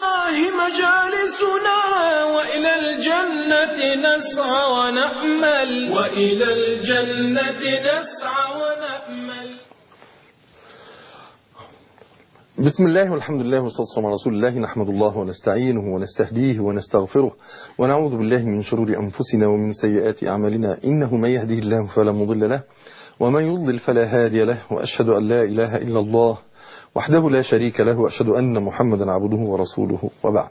مجالسنا وإلى الجنة نسعى ونأمل وإلى الجنة نسعى ونأمل بسم الله والحمد لله والصلاة والسلام على رسول الله نحمد الله ونستعينه ونستهديه ونستغفره ونعوذ بالله من شرور أنفسنا ومن سيئات أعمالنا إنه من يهده الله فلا مضل له ومن يضلل فلا هادي له وأشهد أن لا إله إلا الله وحده لا شريك له وأشهد أن محمدا عبده ورسوله وبعد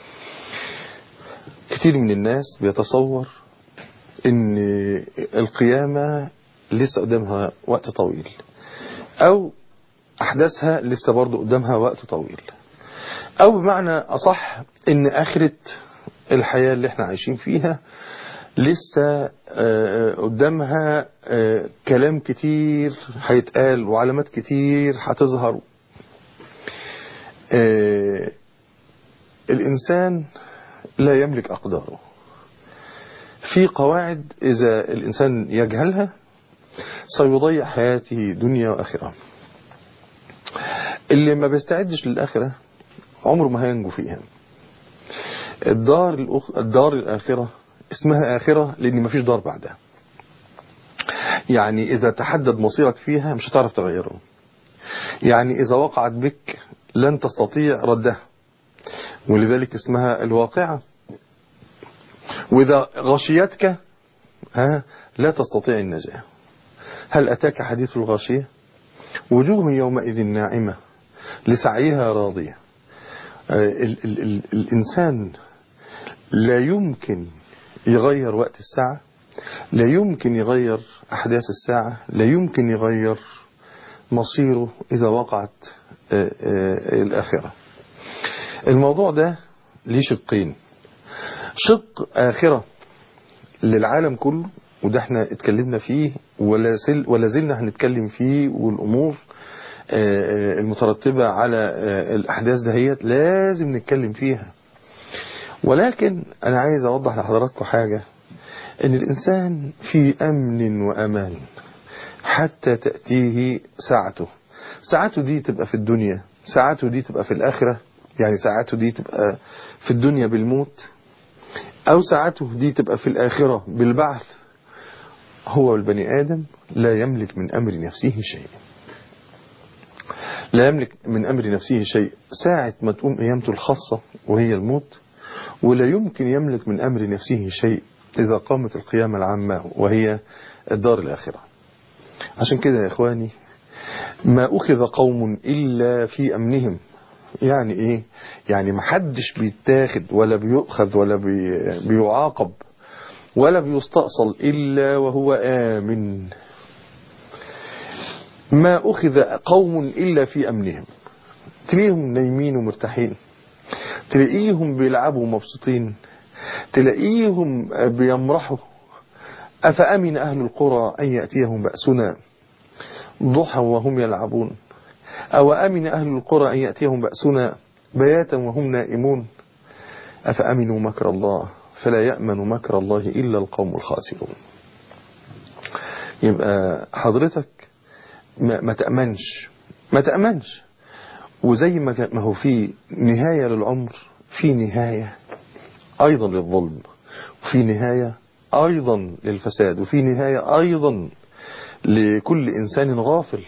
كثير من الناس بيتصور ان القيامة لسه قدامها وقت طويل او احداثها لسه برضه قدامها وقت طويل او بمعنى اصح ان اخرة الحياة اللي احنا عايشين فيها لسه قدامها كلام كتير هيتقال وعلامات كتير هتظهر الإنسان لا يملك أقداره في قواعد إذا الإنسان يجهلها سيضيع حياته دنيا وآخرة اللي ما بيستعدش للآخرة عمره ما هينجو فيها الدار, الأخ... الدار الآخرة اسمها آخرة لأن ما فيش دار بعدها يعني إذا تحدد مصيرك فيها مش هتعرف تغيره يعني إذا وقعت بك لن تستطيع ردها ولذلك اسمها الواقعة وإذا غشيتك ها لا تستطيع النجاة هل أتاك حديث الغاشية وجوه يومئذ ناعمة لسعيها راضية ال ال ال الإنسان لا يمكن يغير وقت الساعة لا يمكن يغير أحداث الساعة لا يمكن يغير مصيره إذا وقعت الآخرة الموضوع ده ليه شقين شق آخرة للعالم كله وده احنا اتكلمنا فيه ولا, سل ولا زلنا هنتكلم فيه والأمور المترتبة على الأحداث دهيت لازم نتكلم فيها ولكن أنا عايز أوضح لحضراتكم حاجة ان الإنسان في أمن وأمان حتى تأتيه ساعته ساعته دي تبقى في الدنيا ساعته دي تبقى في الآخرة يعني ساعته دي تبقى في الدنيا بالموت أو ساعته دي تبقى في الآخرة بالبعث هو البني آدم لا يملك من أمر نفسه شيء لا يملك من أمر نفسه شيء ساعة ما تقوم قيامته الخاصة وهي الموت ولا يمكن يملك من أمر نفسه شيء إذا قامت القيامة العامة وهي الدار الآخرة عشان كده يا إخواني ما أخذ قوم إلا في أمنهم يعني إيه يعني محدش بيتاخد ولا بيؤخذ ولا بي بيعاقب ولا بيستأصل إلا وهو آمن ما أخذ قوم إلا في أمنهم تلاقيهم نايمين ومرتاحين تلاقيهم بيلعبوا مبسوطين تلاقيهم بيمرحوا أفأمن أهل القرى أن يأتيهم بأسنا ضحى وهم يلعبون أو أمن أهل القرى أن يأتيهم بأسنا بياتا وهم نائمون أفأمنوا مكر الله فلا يأمن مكر الله إلا القوم الخاسرون يبقى حضرتك ما, ما تأمنش ما تأمنش وزي ما هو في نهاية للعمر في نهاية أيضا للظلم وفي نهاية أيضا للفساد وفي نهاية أيضا لكل إنسان غافل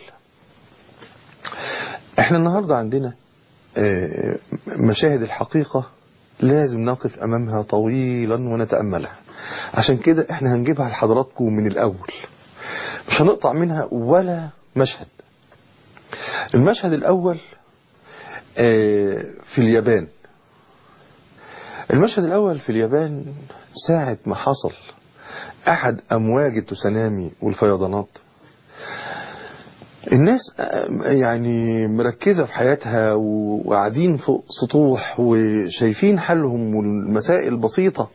احنا النهاردة عندنا مشاهد الحقيقة لازم نقف أمامها طويلا ونتأملها عشان كده احنا هنجيبها لحضراتكم من الأول مش هنقطع منها ولا مشهد المشهد الأول في اليابان المشهد الأول في اليابان ساعة ما حصل أحد أمواج التسونامي والفيضانات الناس يعني مركزة في حياتها وقاعدين فوق سطوح وشايفين حلهم والمسائل بسيطة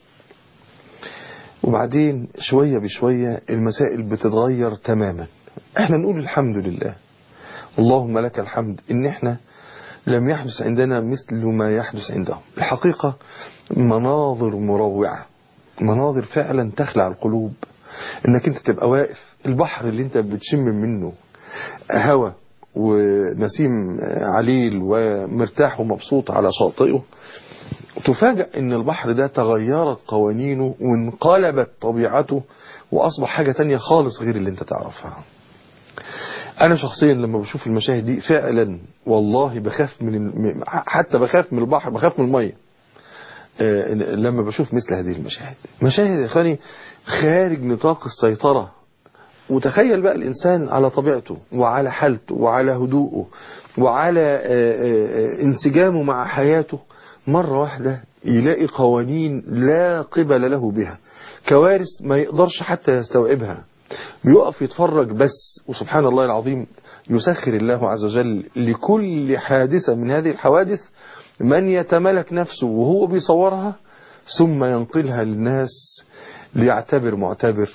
وبعدين شوية بشوية المسائل بتتغير تماما احنا نقول الحمد لله اللهم لك الحمد ان احنا لم يحدث عندنا مثل ما يحدث عندهم الحقيقة مناظر مروعة مناظر فعلا تخلع القلوب انك انت تبقى واقف البحر اللي انت بتشم منه هوا ونسيم عليل ومرتاح ومبسوط على شاطئه تفاجأ ان البحر ده تغيرت قوانينه وانقلبت طبيعته واصبح حاجة تانية خالص غير اللي انت تعرفها انا شخصيا لما بشوف المشاهد دي فعلا والله بخاف من حتى بخاف من البحر بخاف من المية لما بشوف مثل هذه المشاهد مشاهد يا اخواني خارج نطاق السيطرة وتخيل بقى الإنسان على طبيعته وعلى حالته وعلى هدوءه وعلى انسجامه مع حياته مرة واحدة يلاقي قوانين لا قبل له بها كوارث ما يقدرش حتى يستوعبها بيقف يتفرج بس وسبحان الله العظيم يسخر الله عز وجل لكل حادثة من هذه الحوادث من يتملك نفسه وهو بيصورها ثم ينقلها للناس ليعتبر معتبر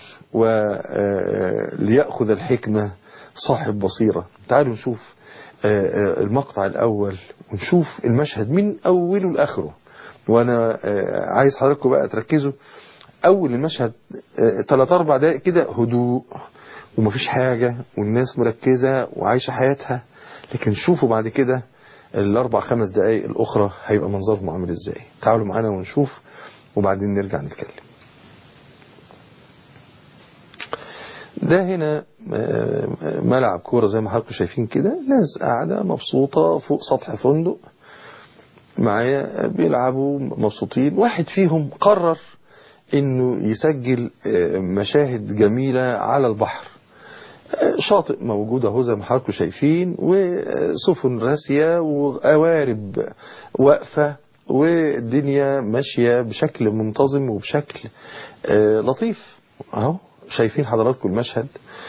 وليأخذ الحكمة صاحب بصيرة تعالوا نشوف المقطع الأول ونشوف المشهد من أوله لآخره وأنا عايز حضراتكم بقى تركزوا أول المشهد ثلاث أربع دقائق كده هدوء ومفيش حاجة والناس مركزة وعايشة حياتها لكن شوفوا بعد كده الأربع خمس دقائق الأخرى هيبقى منظرهم عامل إزاي تعالوا معانا ونشوف وبعدين نرجع نتكلم ده هنا ملعب كورة زي ما حضراتكم شايفين كده ناس قاعدة مبسوطة فوق سطح فندق معايا بيلعبوا مبسوطين واحد فيهم قرر انه يسجل مشاهد جميلة على البحر شاطئ موجود اهو زي ما حضراتكم شايفين وسفن راسية وقوارب واقفة والدنيا ماشية بشكل منتظم وبشكل لطيف اهو شايفين حضراتكم المشهد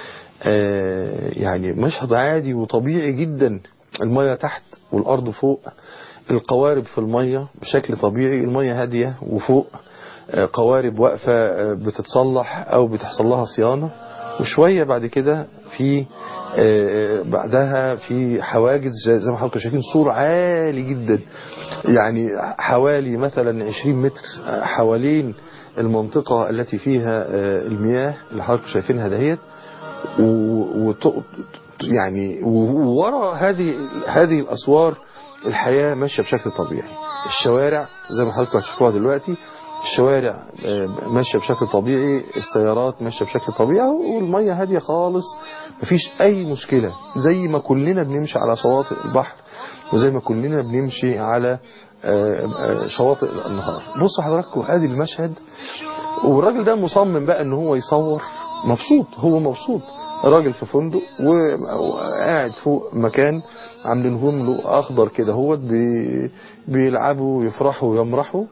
يعني مشهد عادي وطبيعي جدا المية تحت والأرض فوق القوارب في المية بشكل طبيعي المية هادية وفوق قوارب واقفة بتتصلح أو بتحصل لها صيانة وشوية بعد كده في بعدها في حواجز زي ما حضراتكم شايفين سور عالي جدا يعني حوالي مثلا 20 متر حوالين المنطقة التي فيها المياه اللي حضراتكم شايفينها دهيت و يعني وورا هذه هذه الأسوار الحياة ماشية بشكل طبيعي الشوارع زي ما حضراتكم هتشوفوها دلوقتي الشوارع ماشية بشكل طبيعي السيارات ماشية بشكل طبيعي والمية هادية خالص مفيش أي مشكلة زي ما كلنا بنمشي على شواطئ البحر وزي ما كلنا بنمشي على شواطئ النهار بصوا حضراتكم ادي المشهد والراجل ده مصمم بقى ان هو يصور مبسوط هو مبسوط راجل في فندق وقاعد فوق مكان عاملينهم له اخضر كده هو بي بيلعبوا ويفرحوا ويمرحوا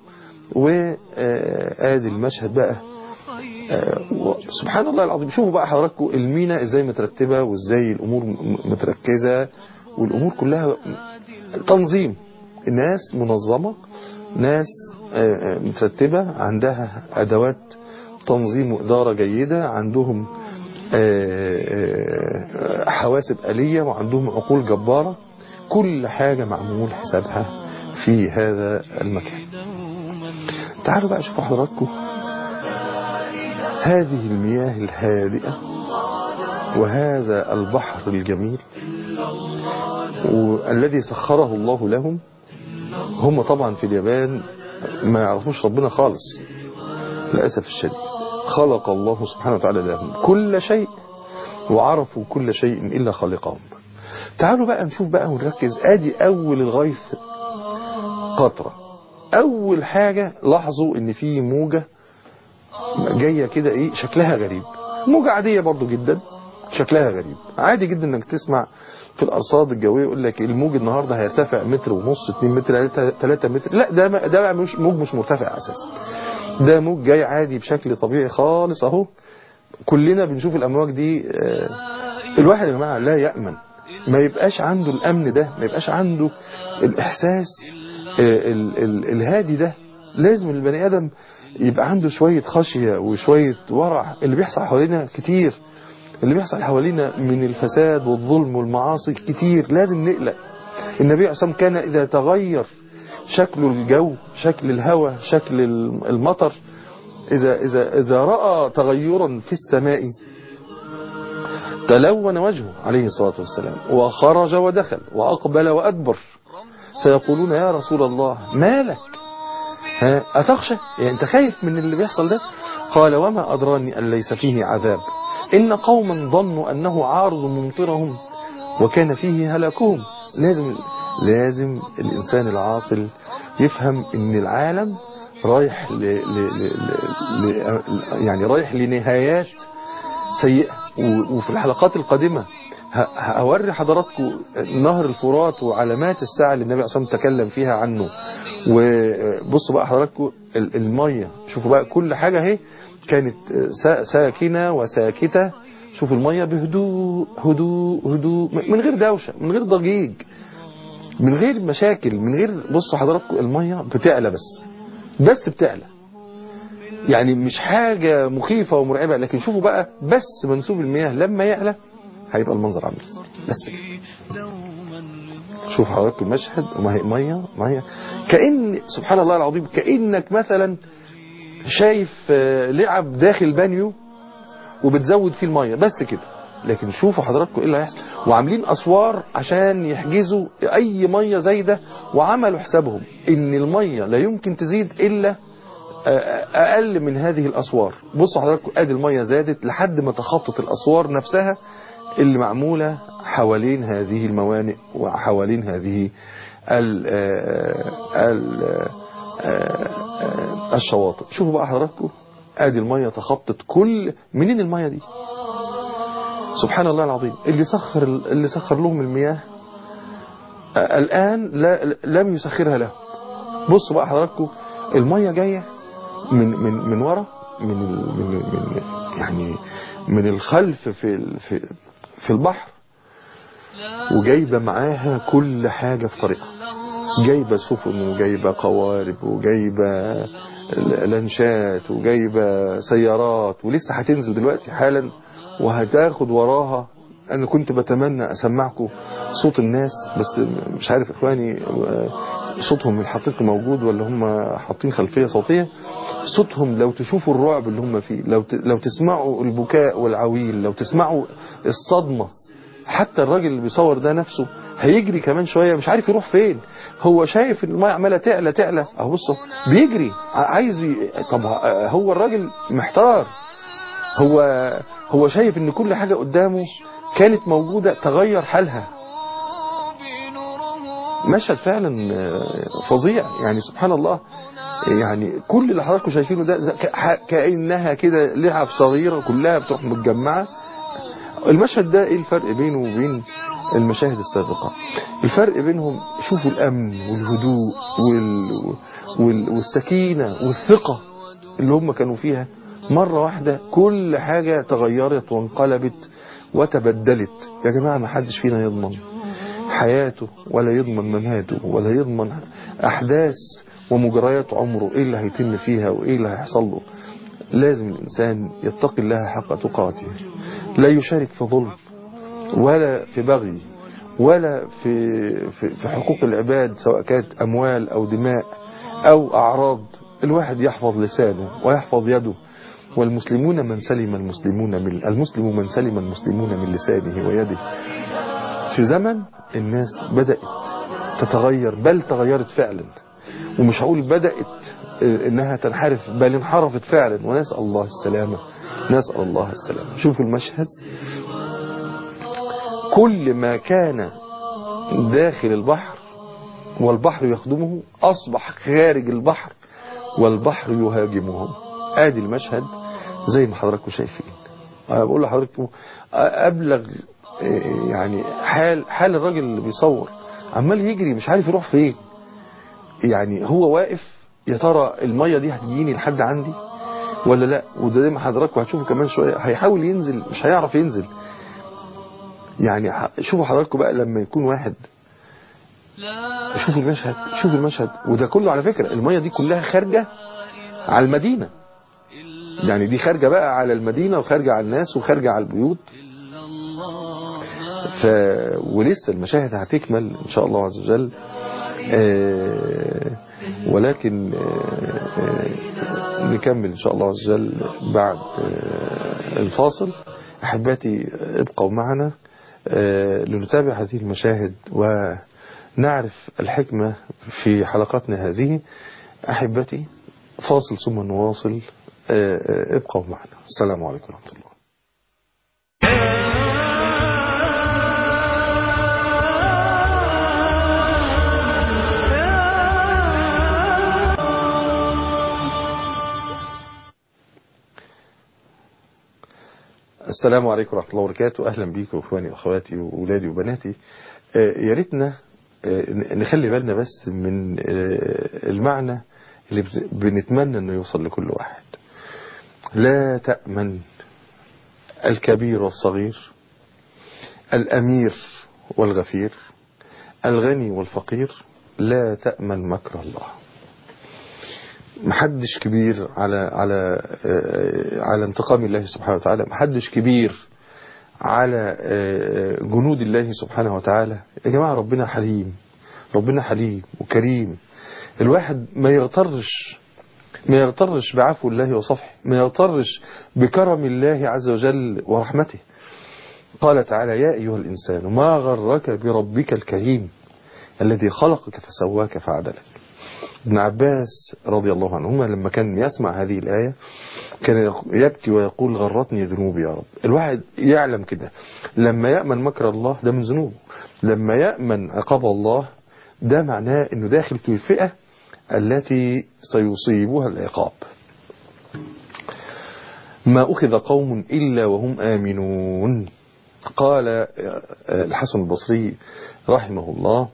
وادي المشهد بقى سبحان الله العظيم شوفوا بقى حضراتكم المينا ازاي مترتبه وازاي الامور متركزه والامور كلها تنظيم ناس منظمة ناس مترتبة عندها أدوات تنظيم وإدارة جيدة عندهم حواسب آلية وعندهم عقول جبارة كل حاجة معمول حسابها في هذا المكان تعالوا بقى شوفوا حضراتكم هذه المياه الهادئة وهذا البحر الجميل والذي سخره الله لهم هم طبعا في اليابان ما يعرفوش ربنا خالص للأسف الشديد خلق الله سبحانه وتعالى لهم كل شيء وعرفوا كل شيء إلا خالقهم تعالوا بقى نشوف بقى ونركز ادي اول الغيث قطرة اول حاجة لاحظوا ان في موجة جاية كده ايه شكلها غريب موجة عادية برضو جدا شكلها غريب عادي جدا انك تسمع في الارصاد الجويه يقول لك الموج النهارده هيرتفع متر ونص 2 متر 3 متر لا ده ده بقى مش موج مش مرتفع اساسا ده موج جاي عادي بشكل طبيعي خالص اهو كلنا بنشوف الامواج دي الواحد يا جماعه لا يامن ما يبقاش عنده الامن ده ما يبقاش عنده الاحساس ال ال الهادي ده لازم البني ادم يبقى عنده شويه خشيه وشويه ورع اللي بيحصل حوالينا كتير اللي بيحصل حوالينا من الفساد والظلم والمعاصي كتير لازم نقلق النبي عليه كان إذا تغير شكل الجو شكل الهواء شكل المطر إذا, إذا, إذا رأى تغيرا في السماء تلون وجهه عليه الصلاة والسلام وخرج ودخل وأقبل وأدبر فيقولون يا رسول الله ما لك ها أتخشى يعني أنت خايف من اللي بيحصل ده قال وما أدراني أن ليس فيه عذاب إن قوما ظنوا أنه عارض ممطرهم وكان فيه هلاكهم لازم لازم الإنسان العاقل يفهم أن العالم رايح ل... ل... ل... ل... ل... يعني رايح لنهايات سيئة و... وفي الحلقات القادمة ه... هوري حضراتكم نهر الفرات وعلامات الساعة اللي النبي صلى الله عليه وسلم تكلم فيها عنه وبصوا بقى حضراتكم المية شوفوا بقى كل حاجة اهي كانت ساكنة وساكتة شوفوا المية بهدوء هدوء هدوء من غير دوشة من غير ضجيج من غير مشاكل من غير بصوا حضراتكم المية بتعلى بس بس بتعلى يعني مش حاجة مخيفة ومرعبة لكن شوفوا بقى بس منسوب المياه لما يعلى هيبقى المنظر عامل ازاي بس كده شوف حضراتكم المشهد وما هي ميه ميه كأن سبحان الله العظيم كأنك مثلا شايف لعب داخل بانيو وبتزود فيه الميه بس كده لكن شوفوا حضراتكم ايه اللي هيحصل وعاملين اسوار عشان يحجزوا اي ميه زايده وعملوا حسابهم ان الميه لا يمكن تزيد الا اقل من هذه الاسوار بصوا حضراتكم ادي الميه زادت لحد ما تخطط الاسوار نفسها اللي معمولة حوالين هذه الموانئ وحوالين هذه ال ال الشواطئ شوفوا بقى حضراتكم ادي المية تخطت كل منين المية دي سبحان الله العظيم اللي سخر اللي سخر لهم المياه الآن لا لم يسخرها لهم بصوا بقى حضراتكم المية جاية من من من ورا من من من يعني من الخلف في في في البحر وجايبة معاها كل حاجة في طريقها جايبة سفن وجايبة قوارب وجايبة لانشات وجايبة سيارات ولسه هتنزل دلوقتي حالا وهتاخد وراها انا كنت بتمنى اسمعكم صوت الناس بس مش عارف اخواني صوتهم الحقيقي موجود ولا هم حاطين خلفية صوتية صوتهم لو تشوفوا الرعب اللي هم فيه لو لو تسمعوا البكاء والعويل لو تسمعوا الصدمة حتى الراجل اللي بيصور ده نفسه هيجري كمان شوية مش عارف يروح فين هو شايف المية عمالة تعلى تعلى اهو بصوا بيجري عايز ي... طب هو الراجل محتار هو هو شايف ان كل حاجة قدامه كانت موجودة تغير حالها مشهد فعلا فظيع يعني سبحان الله يعني كل اللي حضراتكم شايفينه ده كأنها كده لعب صغيرة كلها بتروح متجمعة المشهد ده ايه الفرق بينه وبين المشاهد السابقة الفرق بينهم شوفوا الأمن والهدوء وال... وال... والسكينة والثقة اللي هم كانوا فيها مرة واحدة كل حاجة تغيرت وانقلبت وتبدلت يا جماعة ما حدش فينا يضمن حياته ولا يضمن مماته ولا يضمن أحداث ومجريات عمره إيه اللي هيتم فيها وإيه اللي هيحصل له لازم الإنسان يتقي الله حق تقاته لا يشارك في ظلم ولا في بغي ولا في, في, في حقوق العباد سواء كانت أموال أو دماء أو أعراض الواحد يحفظ لسانه ويحفظ يده والمسلمون من سلم المسلمون من المسلم من سلم المسلمون من لسانه ويده في زمن الناس بدأت تتغير بل تغيرت فعلا ومش هقول بدأت انها تنحرف بل انحرفت فعلا ونسأل الله السلامة نسأل الله السلامة شوفوا المشهد كل ما كان داخل البحر والبحر يخدمه أصبح خارج البحر والبحر يهاجمه ادي المشهد زي ما حضراتكم شايفين انا بقول لحضراتكم ابلغ يعني حال حال الراجل اللي بيصور عمال يجري مش عارف يروح فين يعني هو واقف يا ترى الميه دي هتجيني لحد عندي ولا لا وده زي ما حضراتكم هتشوفوا كمان شويه هيحاول ينزل مش هيعرف ينزل يعني شوفوا حضراتكم بقى لما يكون واحد شوفوا المشهد شوفوا المشهد وده كله على فكرة المية دي كلها خارجة على المدينة يعني دي خارجة بقى على المدينة وخارجة على الناس وخارجة على البيوت ف... ولسه المشاهد هتكمل ان شاء الله عز وجل آه ولكن آه آه نكمل ان شاء الله عز وجل بعد الفاصل أحبتي ابقوا معنا لنتابع هذه المشاهد ونعرف الحكمة في حلقاتنا هذه أحبتي فاصل ثم نواصل ابقوا معنا السلام عليكم ورحمة الله السلام عليكم ورحمة الله وبركاته أهلا بيكم إخواني وأخواتي وأولادي وبناتي يا ريتنا نخلي بالنا بس من المعنى اللي بنتمنى أنه يوصل لكل واحد لا تأمن الكبير والصغير الأمير والغفير الغني والفقير لا تأمن مكر الله محدش كبير على على على انتقام الله سبحانه وتعالى محدش كبير على جنود الله سبحانه وتعالى يا جماعة ربنا حليم ربنا حليم وكريم الواحد ما يغترش ما يغترش بعفو الله وصفحه ما يغترش بكرم الله عز وجل ورحمته قال تعالى يا أيها الإنسان ما غرك بربك الكريم الذي خلقك فسواك فعدلك ابن عباس رضي الله عنهما لما كان يسمع هذه الآية كان يبكي ويقول غرتني ذنوبي يا رب الواحد يعلم كده لما يأمن مكر الله ده من ذنوبه لما يأمن عقاب الله ده معناه انه داخل في الفئة التي سيصيبها العقاب ما أخذ قوم إلا وهم آمنون قال الحسن البصري رحمه الله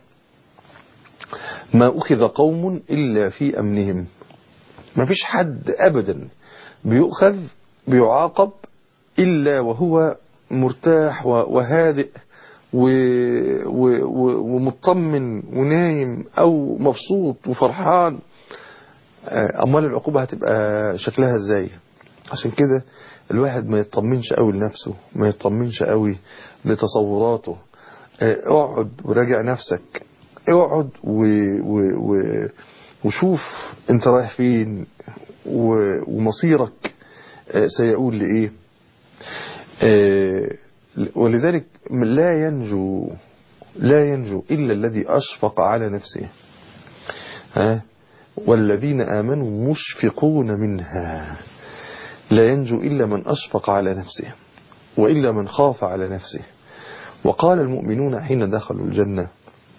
ما أخذ قوم إلا في أمنهم ما فيش حد أبدا بيؤخذ بيعاقب إلا وهو مرتاح وهادئ ومطمن ونايم أو مبسوط وفرحان أمال العقوبة هتبقى شكلها ازاي عشان كده الواحد ما يطمنش قوي لنفسه ما يطمنش قوي لتصوراته اقعد وراجع نفسك اقعد و... و... و... وشوف انت رايح فين و... ومصيرك سيقول لإيه ولذلك لا ينجو لا ينجو إلا الذي أشفق على نفسه ها والذين آمنوا مشفقون منها لا ينجو إلا من أشفق على نفسه وإلا من خاف على نفسه وقال المؤمنون حين دخلوا الجنة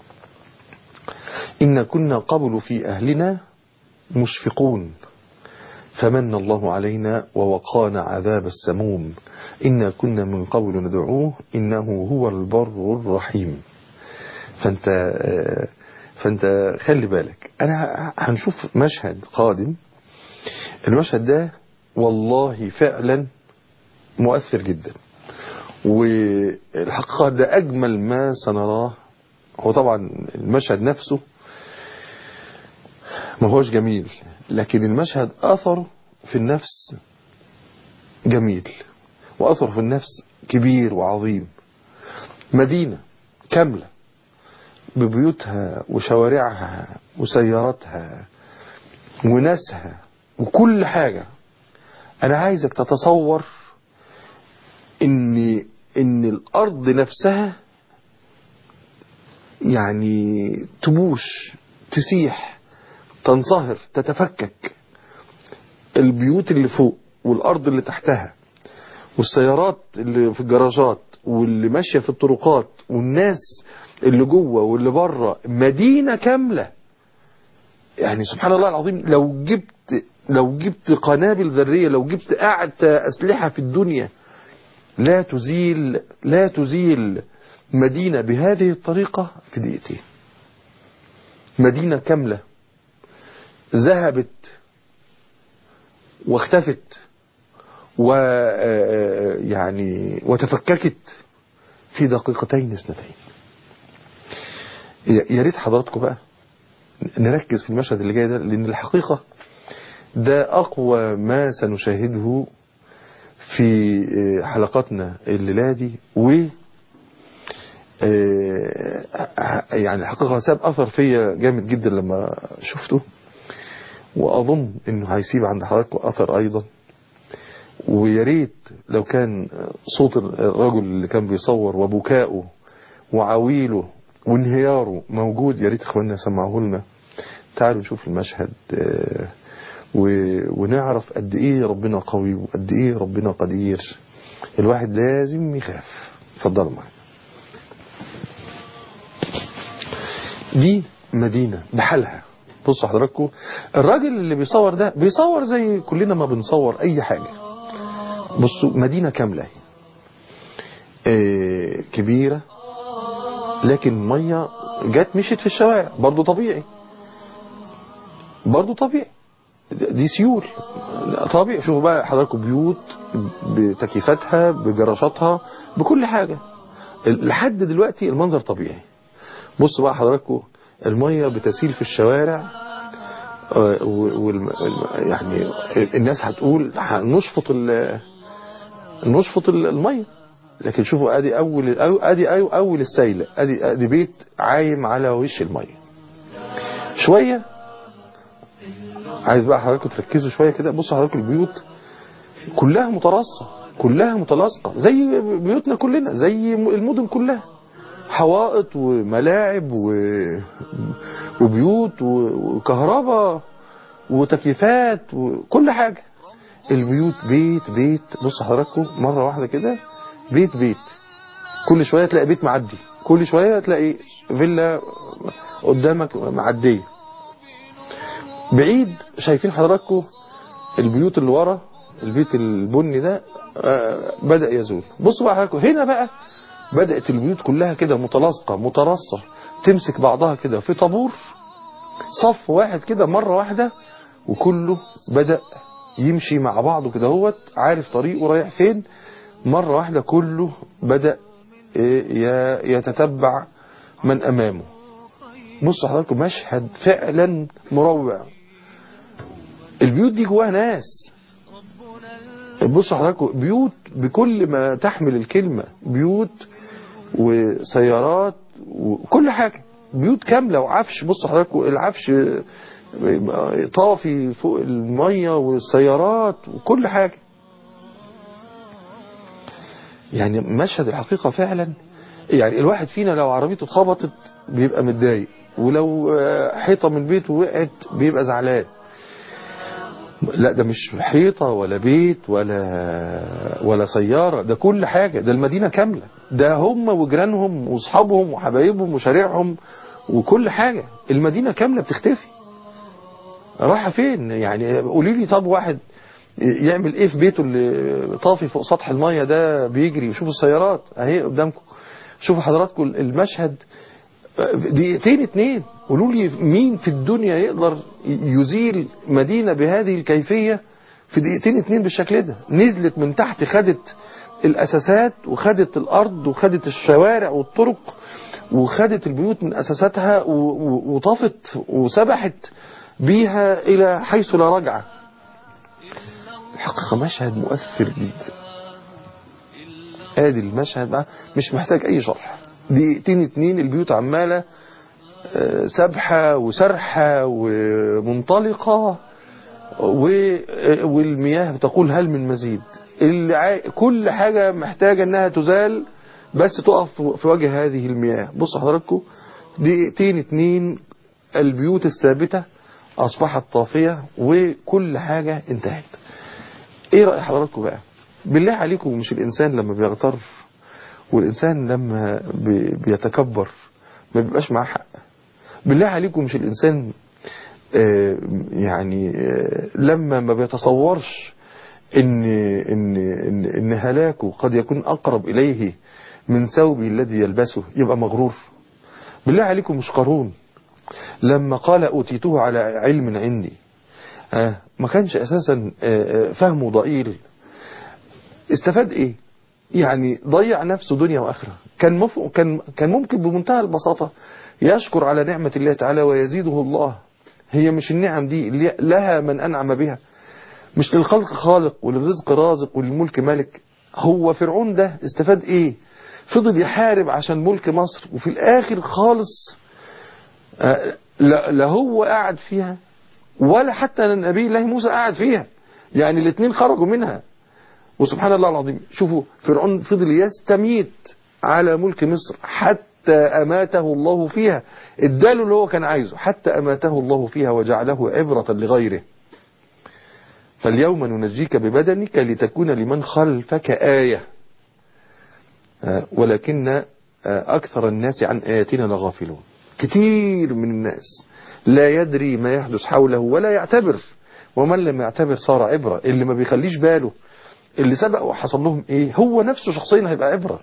إن كنا قبل في أهلنا مشفقون فمن الله علينا ووقانا عذاب السموم إنا كنا من قبل ندعوه إنه هو البر الرحيم فانت فانت خلي بالك انا هنشوف مشهد قادم المشهد ده والله فعلا مؤثر جدا والحقيقة ده أجمل ما سنراه هو طبعا المشهد نفسه ما هوش جميل لكن المشهد أثره في النفس جميل وأثره في النفس كبير وعظيم مدينة كاملة ببيوتها وشوارعها وسياراتها وناسها وكل حاجة أنا عايزك تتصور إن إن الأرض نفسها يعني تبوش تسيح تنصهر تتفكك البيوت اللي فوق والأرض اللي تحتها والسيارات اللي في الجراجات واللي ماشية في الطرقات والناس اللي جوه واللي بره مدينة كاملة يعني سبحان الله العظيم لو جبت لو جبت قنابل ذرية لو جبت أعتى أسلحة في الدنيا لا تزيل لا تزيل مدينة بهذه الطريقة في دقيقتين مدينة كاملة ذهبت واختفت ويعني وتفككت في دقيقتين اثنتين يا ريت حضراتكم بقى نركز في المشهد اللي جاي ده لان الحقيقة ده اقوى ما سنشاهده في حلقاتنا الليلة دي و يعني الحقيقة ساب اثر فيا جامد جدا لما شفته واظن انه هيسيب عند حضراتكم اثر ايضا ويا ريت لو كان صوت الرجل اللي كان بيصور وبكائه وعويله وانهياره موجود يا ريت اخواننا سمعوه لنا تعالوا نشوف المشهد آه، و- ونعرف قد ايه ربنا قوي وقد ايه ربنا قدير الواحد لازم يخاف اتفضلوا معايا دي مدينة بحالها بصوا حضراتكم الراجل اللي بيصور ده بيصور زي كلنا ما بنصور اي حاجة بصوا مدينة كاملة اهي. آه، كبيرة لكن مية جت مشيت في الشوارع برضو طبيعي برضو طبيعي دي سيول طبيعي شوفوا بقى حضراتكم بيوت بتكييفاتها بجراشاتها بكل حاجة لحد دلوقتي المنظر طبيعي بصوا بقى حضراتكم المية بتسيل في الشوارع آه، و- والم- الم- يعني الناس هتقول نشفط ال- نشفط ال- المية لكن شوفوا ادي اول أو- ادي أو- اول السيل ادي ادي بيت عايم على وش المية شوية عايز بقى حضراتكم تركزوا شوية كده بصوا حضراتكم البيوت كلها متراصة كلها متلاصقة زي بيوتنا كلنا زي المدن كلها حوائط وملاعب و... وبيوت و... وكهرباء وتكييفات وكل حاجة البيوت بيت بيت بص حضراتكم مرة واحدة كده بيت بيت كل شوية تلاقي بيت معدي كل شوية تلاقي فيلا قدامك معدية بعيد شايفين حضراتكم البيوت اللي ورا البيت البني ده آه، بدأ يزول بصوا بقى حضراتكم هنا بقى بدأت البيوت كلها كده متلاصقة مترصة تمسك بعضها كده في طابور صف واحد كده مرة واحدة وكله بدأ يمشي مع بعضه كده هوت عارف طريقه رايح فين مرة واحدة كله بدأ ي- يتتبع من أمامه بصوا حضراتكم مشهد فعلا مروع البيوت دي جواها ناس بصوا حضراتكم بيوت بكل ما تحمل الكلمة بيوت وسيارات وكل حاجة بيوت كاملة وعفش بصوا حضراتكم العفش طافي فوق المية والسيارات وكل حاجة يعني مشهد الحقيقة فعلا يعني الواحد فينا لو عربيته اتخبطت بيبقى متضايق ولو آه، حيطة من بيته وقعت بيبقى زعلان لا ده مش حيطة ولا بيت ولا ولا سيارة ده كل حاجة ده المدينة كاملة ده هم وجيرانهم واصحابهم وحبايبهم وشارعهم وكل حاجة المدينة كاملة بتختفي رايحة فين يعني قولي لي طب واحد يعمل ايه في بيته اللي طافي فوق سطح المية ده بيجري شوفوا السيارات اهي قدامكم شوفوا حضراتكم المشهد دقيقتين اتنين قولوا لي مين في الدنيا يقدر يزيل مدينة بهذه الكيفية في دقيقتين اتنين بالشكل ده نزلت من تحت خدت الأساسات وخدت الأرض وخدت الشوارع والطرق وخدت البيوت من أساساتها و- و- وطفت وسبحت بيها إلى حيث لا رجعة الحقيقة مشهد مؤثر جدا ادي المشهد بقى مش محتاج اي شرح دقيقتين اتنين البيوت عمالة آه، سبحة وسرحة ومنطلقة و- آه، والمياه بتقول هل من مزيد اللي عاي... كل حاجة محتاجة انها تزال بس تقف في وجه هذه المياه بصوا حضراتكم دقيقتين اتنين البيوت الثابتة اصبحت طافية وكل حاجة انتهت ايه رأي حضراتكم بقى بالله عليكم مش الانسان لما بيغتر والانسان لما بي- بيتكبر ما بيبقاش معاه حق بالله عليكم مش الانسان آه، يعني آه، لما ما بيتصورش ان ان ان, إن هلاكه قد يكون اقرب اليه من ثوبه الذي يلبسه يبقى مغرور بالله عليكم مش قارون لما قال اوتيته على علم عندي آه، ما كانش اساسا آه، آه، فهمه ضئيل استفاد ايه يعني ضيع نفسه دنيا واخره كان مف... كان كان ممكن بمنتهى البساطه يشكر على نعمه الله تعالى ويزيده الله هي مش النعم دي اللي لها من انعم بها مش للخلق خالق وللرزق رازق وللملك مالك هو فرعون ده استفاد ايه فضل يحارب عشان ملك مصر وفي الاخر خالص آه، لا لا هو قاعد فيها ولا حتى النبي الله موسى قاعد فيها يعني الاثنين خرجوا منها وسبحان الله العظيم شوفوا فرعون فضل يستميت على ملك مصر حتى أماته الله فيها اداله اللي هو كان عايزه حتى أماته الله فيها وجعله عبرة لغيره فاليوم ننجيك ببدنك لتكون لمن خلفك آية ولكن أكثر الناس عن آياتنا لغافلون كتير من الناس لا يدري ما يحدث حوله ولا يعتبر ومن لم يعتبر صار عبرة اللي ما بيخليش باله اللي سبق وحصل لهم ايه هو نفسه شخصيا هيبقى عبرة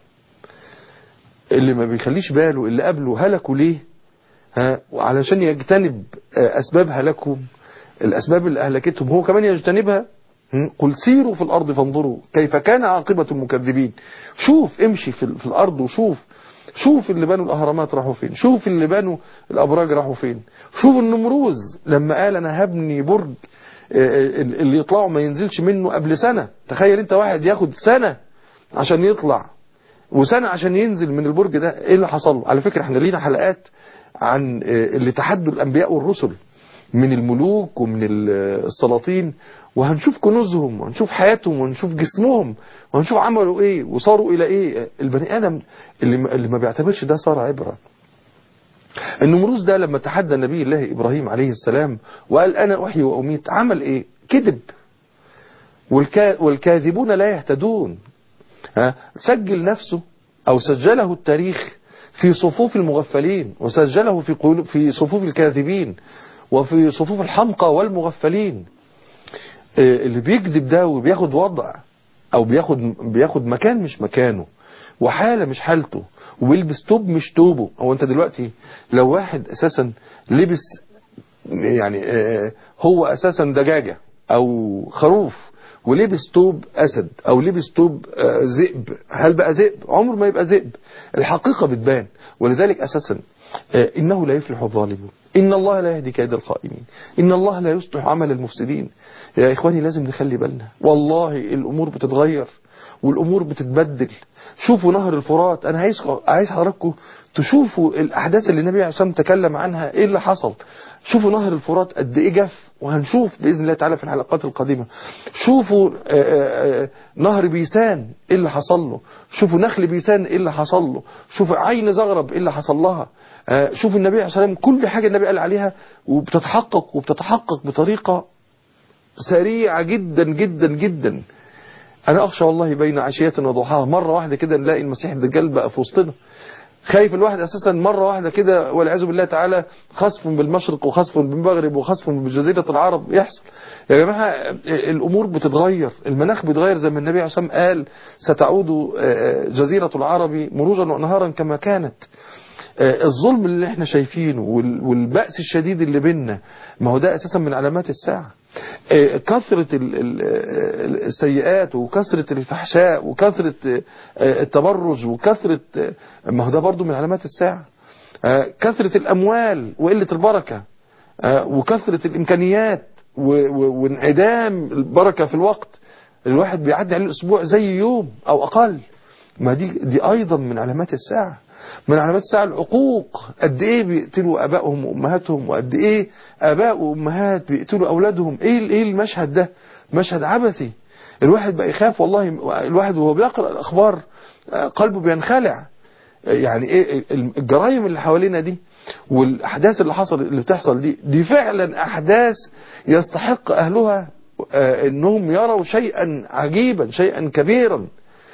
اللي ما بيخليش باله اللي قبله هلكوا ليه ها علشان يجتنب اسباب هلاكهم الاسباب اللي اهلكتهم هو كمان يجتنبها قل سيروا في الارض فانظروا كيف كان عاقبة المكذبين شوف امشي في, في الارض وشوف شوف اللي بنوا الاهرامات راحوا فين شوف اللي بنوا الابراج راحوا فين شوف النمروز لما قال انا هبني برج اللي يطلعوا ما ينزلش منه قبل سنة تخيل انت واحد ياخد سنة عشان يطلع وسنة عشان ينزل من البرج ده ايه اللي حصل له على فكرة احنا لينا حلقات عن اللي تحدوا الانبياء والرسل من الملوك ومن السلاطين وهنشوف كنوزهم وهنشوف حياتهم وهنشوف جسمهم وهنشوف عملوا ايه وصاروا الى ايه البني ادم اللي اللي ما بيعتبرش ده صار عبره النمروز ده لما تحدى نبي الله إبراهيم عليه السلام وقال أنا أحيي وأميت عمل إيه كذب والكا والكاذبون لا يهتدون ها سجل نفسه أو سجله التاريخ في صفوف المغفلين وسجله في قلوب في صفوف الكاذبين وفي صفوف الحمقى والمغفلين اللي بيكذب ده وبياخد وضع أو بياخد بياخد مكان مش مكانه وحالة مش حالته ويلبس توب مش توبه هو انت دلوقتي لو واحد اساسا لبس يعني هو اساسا دجاجة او خروف ولبس توب اسد او لبس توب ذئب هل بقى ذئب عمر ما يبقى ذئب الحقيقة بتبان ولذلك اساسا انه لا يفلح الظالمون ان الله لا يهدي كيد الخائنين ان الله لا يصلح عمل المفسدين يا اخواني لازم نخلي بالنا والله الامور بتتغير والامور بتتبدل شوفوا نهر الفرات انا عايز عايز حضراتكم تشوفوا الاحداث اللي النبي عليه الصلاه والسلام تكلم عنها ايه اللي حصل شوفوا نهر الفرات قد ايه جف وهنشوف باذن الله تعالى في الحلقات القادمه شوفوا آآ آآ نهر بيسان ايه اللي حصل له شوفوا نخل بيسان ايه اللي حصل له شوفوا عين زغرب ايه اللي حصل لها شوفوا النبي عليه الصلاه والسلام كل حاجه النبي قال عليها وبتتحقق وبتتحقق بطريقه سريعه جدا جدا جدا انا اخشى والله بين عشية وضحاها مرة واحدة كده نلاقي المسيح الدجال بقى في وسطنا خايف الواحد اساسا مرة واحدة كده والعياذ بالله تعالى خصف بالمشرق وخصف بالمغرب وخصف بجزيرة العرب يحصل يا جماعة الامور بتتغير المناخ بيتغير زي ما النبي عليه الصلاة قال ستعود جزيرة العرب مروجا ونهارا كما كانت الظلم اللي احنا شايفينه والبأس الشديد اللي بيننا ما هو ده اساسا من علامات الساعة كثرة السيئات وكثرة الفحشاء وكثرة التبرج وكثرة ما هو ده برضو من علامات الساعة كثرة الأموال وقلة البركة وكثرة الإمكانيات وانعدام البركة في الوقت الواحد بيعدي عليه الأسبوع زي يوم أو أقل ما دي دي أيضا من علامات الساعة من علامات الساعة العقوق قد ايه بيقتلوا ابائهم وامهاتهم وقد ايه اباء وامهات بيقتلوا اولادهم ايه ايه المشهد ده مشهد عبثي الواحد بقى يخاف والله الواحد وهو بيقرأ الاخبار قلبه بينخلع يعني ايه الجرائم اللي حوالينا دي والاحداث اللي حصل اللي بتحصل دي دي فعلا احداث يستحق اهلها انهم يروا شيئا عجيبا شيئا كبيرا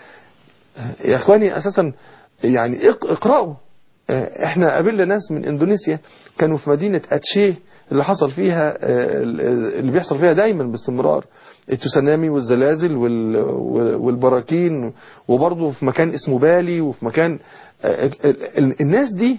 يا اخواني اساسا يعني اقرأوا احنا قابلنا ناس من اندونيسيا كانوا في مدينة اتشيه اللي حصل فيها اللي بيحصل فيها دايما باستمرار التسونامي والزلازل والبراكين وبرضه في مكان اسمه بالي وفي مكان الناس دي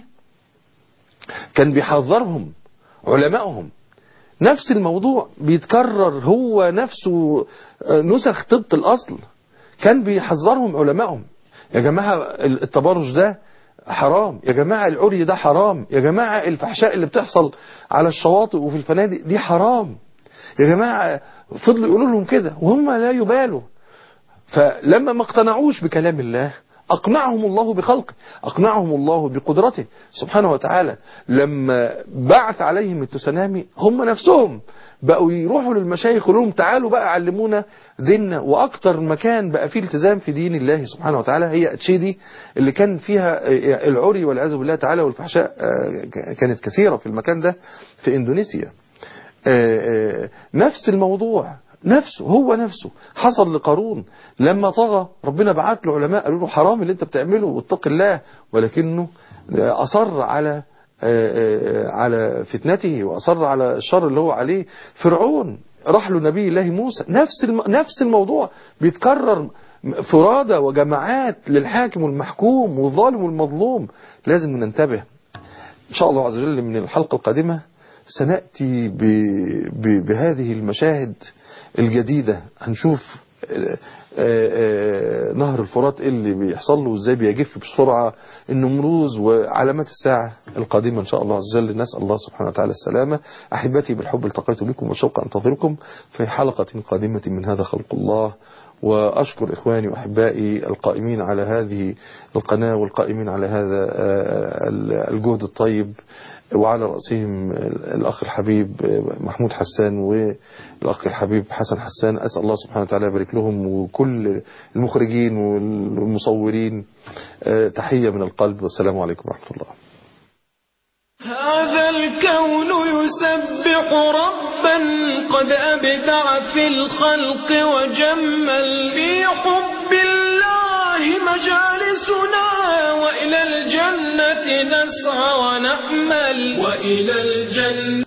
كان بيحذرهم علمائهم نفس الموضوع بيتكرر هو نفسه نسخ طبق الأصل كان بيحذرهم علمائهم يا جماعة التبرج ده حرام يا جماعة العري ده حرام يا جماعة الفحشاء اللي بتحصل على الشواطئ وفي الفنادق دي حرام يا جماعة فضلوا يقولوا لهم كده وهم لا يبالوا فلما ما اقتنعوش بكلام الله أقنعهم الله بخلقه أقنعهم الله بقدرته سبحانه وتعالى لما بعث عليهم التسونامي هم نفسهم بقوا يروحوا للمشايخ يقولوا لهم تعالوا بقى علمونا ديننا واكتر مكان بقى فيه التزام في دين الله سبحانه وتعالى هي اتشيدي اللي كان فيها العري والعياذ بالله تعالى والفحشاء كانت كثيرة في المكان ده في اندونيسيا نفس الموضوع نفسه هو نفسه حصل لقارون لما طغى ربنا بعت له علماء قالوا له حرام اللي انت بتعمله واتق الله ولكنه اصر على على فتنته واصر على الشر اللي هو عليه فرعون راح له نبي الله موسى نفس نفس الموضوع بيتكرر فرادى وجماعات للحاكم والمحكوم والظالم والمظلوم لازم ننتبه ان شاء الله عز وجل من الحلقة القادمة سنأتي ب... ب... بهذه المشاهد الجديدة هنشوف نهر الفرات اللي بيحصل له ازاي بيجف بسرعة النمروز وعلامات الساعة القادمة ان شاء الله عز وجل نسأل الله سبحانه وتعالى السلامة احبتي بالحب التقيت بكم وشوق انتظركم في حلقة قادمة من هذا خلق الله وأشكر إخواني وأحبائي القائمين على هذه القناة والقائمين على هذا الجهد الطيب وعلى رأسهم الأخ الحبيب محمود حسان والأخ الحبيب حسن حسان أسأل الله سبحانه وتعالى يبارك لهم وكل المخرجين والمصورين تحية من القلب والسلام عليكم ورحمة الله هذا الكون يسبح ربا قد أبدع في الخلق وجمل في حب الله مجالسنا وإلى الجنة نسعى ونأمل وإلى الجنة